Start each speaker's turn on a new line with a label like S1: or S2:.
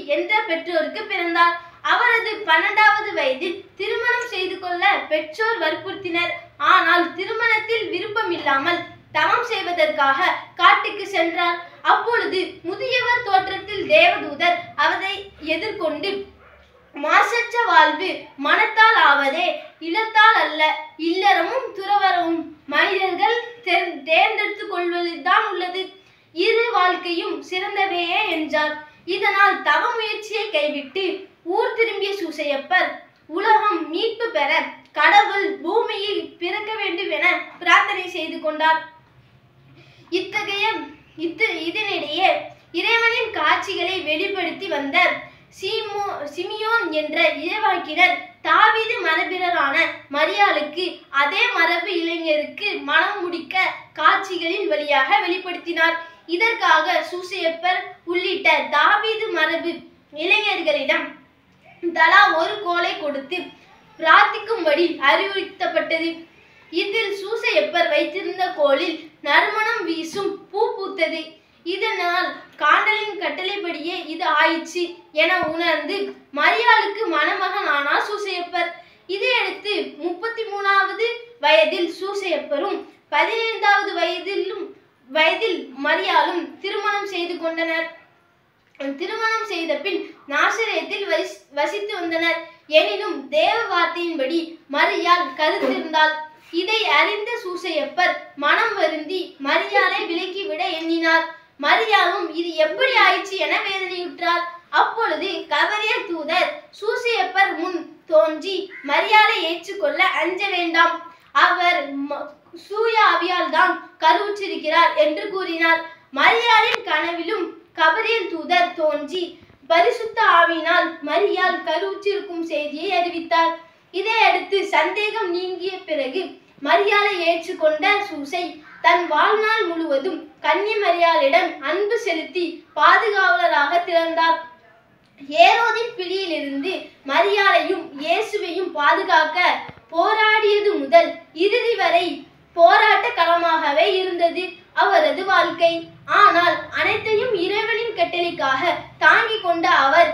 S1: என்ற பெற்றோருக்கு பிறந்தார் அவரது பன்னெண்டாவது வயதில் திருமணம் செய்து கொள்ள பெற்றோர் வற்புறுத்தினர் ஆனால் திருமணத்தில் விருப்பம் இல்லாமல் தவம் செய்வதற்காக காட்டுக்கு சென்றார் அப்பொழுது முதியவர் தோற்றத்தில் தேவதூதர் அவரை எதிர்கொண்டு மாசற்ற வாழ்வு மனத்தால் ஆவதே இல்லத்தால் அல்ல இல்லறமும் துறவரமும் மனிதர்கள் தேர்- தேர்ந்தெடுத்துக் கொள்வதில்தான் உள்ளது இரு வாழ்க்கையும் சிறந்தவையே என்றார் இதனால் தவ முயற்சியை கைவிட்டு ஊர் திரும்பிய சூசையப்பர் உலகம் மீட்பு பெற கடவுள் பூமியில் பிறக்க வேண்டும் என பிரார்த்தனை செய்து கொண்டார் இத்தகைய இத்து இதனிடையே இறைவனின் காட்சிகளை வெளிப்படுத்தி வந்த சீமோ சிமியோன் என்ற இறைவாக்கினர் தாவீது மரபினரான மரியாளுக்கு அதே மரபு இளைஞருக்கு மனம் முடிக்க காட்சிகளின் வழியாக வெளிப்படுத்தினார் இதற்காக சூசையப்பர் உள்ளிட்ட தாவீது மரபு இளைஞர்களிடம் தலா ஒரு கோலை கொடுத்து பிரார்த்திக்கும்படி அறிவுறுத்தப்பட்டது இதில் சூசையப்பர் வைத்திருந்த கோலில் நறுமணம் வீசும் பூ பூத்தது இதனால் காண்டலின் கட்டளைப்படியே இது ஆயிற்று என உணர்ந்து மரியாளுக்கு மணமகன் ஆனார் சூசையப்பர் இதையடுத்து முப்பத்தி மூணாவது வயதில் சூசையப்பரும் பதினைந்தாவது வயதிலும் வயதில் மரியாளும் திருமணம் செய்து கொண்டனர் திருமணம் செய்த பின் நாசிரியத்தில் வசி- வசித்து வந்தனர் எனினும் தேவ வார்த்தையின்படி மரியாள் கருத்திருந்தாள் இதை அறிந்த சூசையப்பர் மனம் வருந்தி மரியாளை விலக்கிவிட எண்ணினார் மரியாளும் இது எப்படி ஆயிற்று என வேதனையுற்றார் அப்பொழுது கவரிய தூதர் சூசையப்பர் முன் தோன்றி மரியாதை ஏற்றுக்கொள்ள அஞ்ச வேண்டாம் அவர் ம- சூய ஆவியால் தான் கருவுற்றிருக்கிறார் என்று கூறினார் மரியாளின் கனவிலும் கபரியல் தூதர் தோன்றி பரிசுத்த ஆவியினால் மரியாள் கருவுற்றிருக்கும் செய்தியை அறிவித்தார் இதையடுத்து சந்தேகம் நீங்கிய பிறகு மரியாதை ஏற்றுக்கொண்ட சூசை தன் வாழ்நாள் முழுவதும் கன்னி மரியாளிடம் அன்பு செலுத்தி பாதுகாவலராக திறந்தார் ஏரோதின் பிடியிலிருந்து மரியாளையும் இயேசுவையும் பாதுகாக்க போராடியது முதல் இறுதி வரை போராட்ட களமாகவே இருந்தது அவரது வாழ்க்கை ஆனால் அனைத்தையும் இறைவனின் கட்டளைக்காக தாங்கிக் கொண்ட அவர்